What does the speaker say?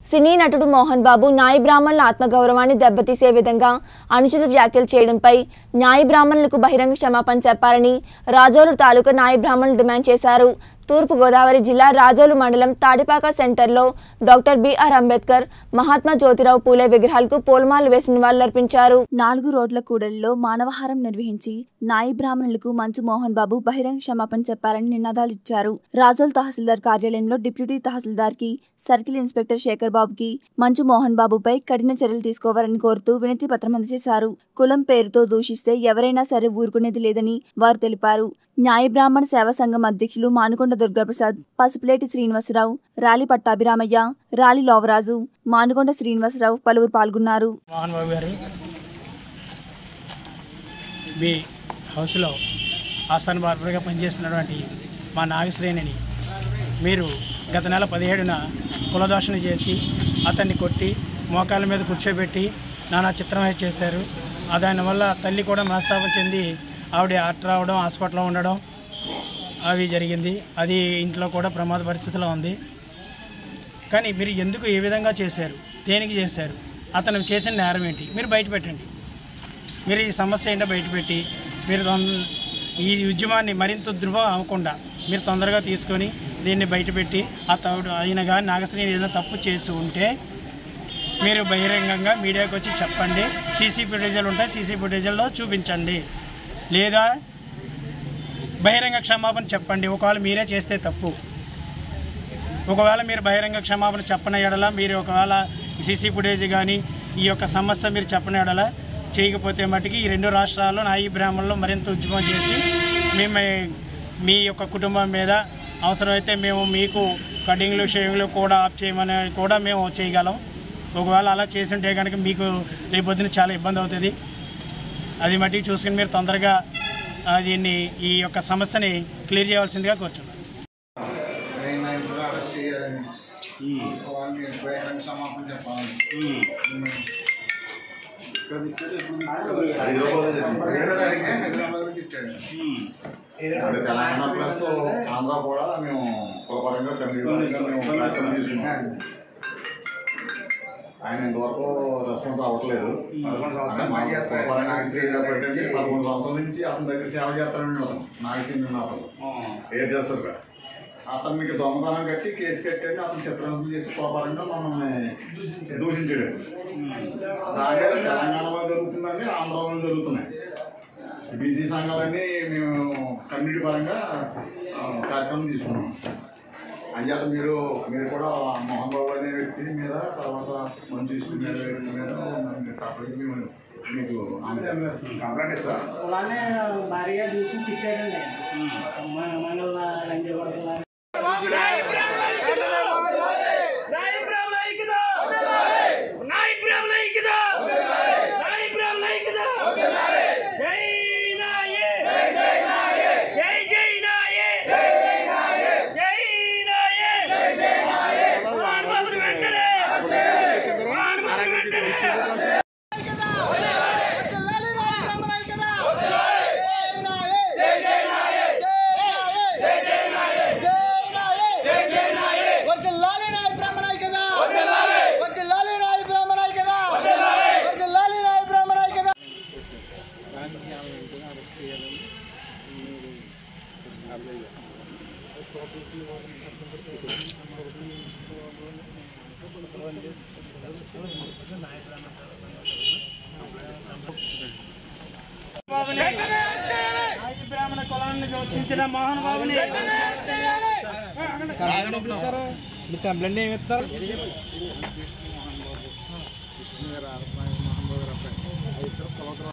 సినీ నటుడు మోహన్ బాబు న్యాయ బ్రాహ్మణుల ఆత్మగౌరవాన్ని దెబ్బతీసే విధంగా అనుచిత వ్యాఖ్యలు చేయడంపై న్యాయ బ్రాహ్మణులకు బహిరంగ క్షమాపణ చెప్పాలని రాజోలు తాలూకా న్యాయ బ్రాహ్మణులు డిమాండ్ చేశారు తూర్పు గోదావరి జిల్లా రాజోలు మండలం తాడిపాక సెంటర్లో డాక్టర్ బిఆర్ అంబేద్కర్ మహాత్మా జ్యోతిరావు పూలే విగ్రహాలకు పూలమాలలు వేసి నివాళులర్పించారు నాలుగు రోడ్ల కూడలిలో మానవహారం నిర్వహించి నాయి బ్రాహ్మణులకు మంచు మోహన్ బాబు బహిరంగ క్షమాపణ చెప్పారని నినాదాలు ఇచ్చారు రాజోల్ తహసీల్దార్ కార్యాలయంలో డిప్యూటీ తహసీల్దార్ కి సర్కిల్ ఇన్స్పెక్టర్ శేఖర్ బాబుకి మంచు మోహన్ బాబుపై కఠిన చర్యలు తీసుకోవాలని కోరుతూ వినతి పత్రం అందజేశారు కులం పేరుతో దూషిస్తే ఎవరైనా సరే ఊరుకునేది లేదని వారు తెలిపారు న్యాయ బ్రాహ్మణ సేవా సంఘం అధ్యక్షులు మానుకొండ దుర్గాప్రసాద్ పసుపులేటి శ్రీనివాసరావు రాలి పట్టాభిరామయ్య రాలి లోవరాజు మానుకొండ శ్రీనివాసరావు పలువురు పాల్గొన్నారు మోహన్ బాబు గారు మీ హౌస్లో ఆస్థాన బార్బర్గా పనిచేస్తున్నటువంటి మా నాగశ్రేణిని మీరు గత నెల పదిహేడున కులదోషణ చేసి అతన్ని కొట్టి మోకాళ్ళ మీద కూర్చోబెట్టి నానా చిత్రమే చేశారు ఆ దానివల్ల తల్లి కూడా మనస్తాపం చెంది ఆవిడ అట్ రావడం హాస్పిటల్లో ఉండడం అవి జరిగింది అది ఇంట్లో కూడా ప్రమాద పరిస్థితిలో ఉంది కానీ మీరు ఎందుకు ఏ విధంగా చేశారు దేనికి చేశారు అతను చేసిన నేరం ఏంటి మీరు బయట పెట్టండి మీరు ఈ సమస్య ఏంటో బయటపెట్టి మీరు తొం- ఈ ఉద్యమాన్ని మరింత ధృవం అవ్వకుండా మీరు తొందరగా తీసుకొని దీన్ని బయటపెట్టి ఆ తవుడు అయిన కానీ నాగశ్రీ ఏదైనా తప్పు చేసి ఉంటే మీరు బహిరంగంగా మీడియాకి వచ్చి చెప్పండి సీసీ ఫుటేజీలు ఉంటాయి సీసీ ఫుటేజీల్లో చూపించండి లేదా బహిరంగ క్షమాపణ చెప్పండి ఒకవేళ మీరే చేస్తే తప్పు ఒకవేళ మీరు బహిరంగ క్షమాపణ చెప్పని ఎడల మీరు ఒకవేళ సీసీ ఫుటేజ్ కానీ ఈ యొక్క సమస్య మీరు చెప్పని ఎడల చేయకపోతే మటుకి ఈ రెండు రాష్ట్రాల్లో నాయి బ్రాహ్మణులు మరింత ఉద్యమం చేసి మేము మీ యొక్క కుటుంబం మీద అవసరమైతే మేము మీకు కటింగ్లు షేవింగ్లు కూడా ఆఫ్ చేయమని కూడా మేము చేయగలం ఒకవేళ అలా చేసి ఉంటే కనుక మీకు రేపొద్దున చాలా ఇబ్బంది అవుతుంది అది మట్టికి చూసుకుని మీరు తొందరగా ఆ, దీన్ని ఈ యొక్క సమస్యని క్లియర్ చేయవలసిందిగా కోరుచున్నాను ఆయన ఇంట్లో అరెస్ట్ చేయాలని వాళ్ళని బహిరంగ సమాపన చెప్పాలని ఏడో తారీఖున హైదరాబాద్లో తిట్టాడు అది తెలంగాణ ప్లస్ ఆంధ్ర కూడా మేము కులపరంగా కమ్యూనిటీ మేము కార్యక్రమం తీసుకున్నాం ఆయన ఇంతవరకు రెస్పాన్స్ అవ్వట్లేదు పదకొండు అంటే సంవత్సరాలు మా పని చేస్తాడు. కులపరంగా శ్రీగా పెట్టండి పదకొండు సంవత్సరాల నుంచి అతని దగ్గర సేవ చేస్తానండి అతను నాగసింగ్ అతను ఏం చేస్తారు అతనికి దొంగతనం కట్టి కేసు కట్టండి అతను చిత్రహింసలు చేసి కులపరంగా మనల్ని దూషించాడు దాని మీద తెలంగాణలో జరుగుతుందండి ఆంధ్రాలో జరుగుతున్నాయి బీసీ సంఘాలన్నీ మేము కమ్యూనిటీ పరంగా ఆ, కార్యక్రమం తీసుకున్నాం అంచేత మీరు మీరు కూడా మోహన్ బాబు అనే వ్యక్తి మీద తర్వాత మంచి ఇష్టం మీద వ్యక్తి మీద నన్ను కాపాడి మేము మీకు అందజేస్తాం. కంప్లైంట్ ఇస్తా అలానే భారీగా చూసి తిట్టాడండి మన మన లంచ్ కొడుతున్నారు నాయి బ్రాహ్మణ ఐక్యత నాయి బ్రాహ్మణ ఐక్యత నాయి బ్రాహ్మణ ఐక్యత జై నాయే జై జై నాయే జై జై నాయే జై జై నాయే జై నాయే జై జై నాయే మాన్ బాబుని వెంటనే మాన్ బాబుని వెంటనే నాయి బ్రాహ్మణ కులాన్ని దూషించిన మోహన్ బాబుని కంప్లైంట్ ఏమి ఇస్తారు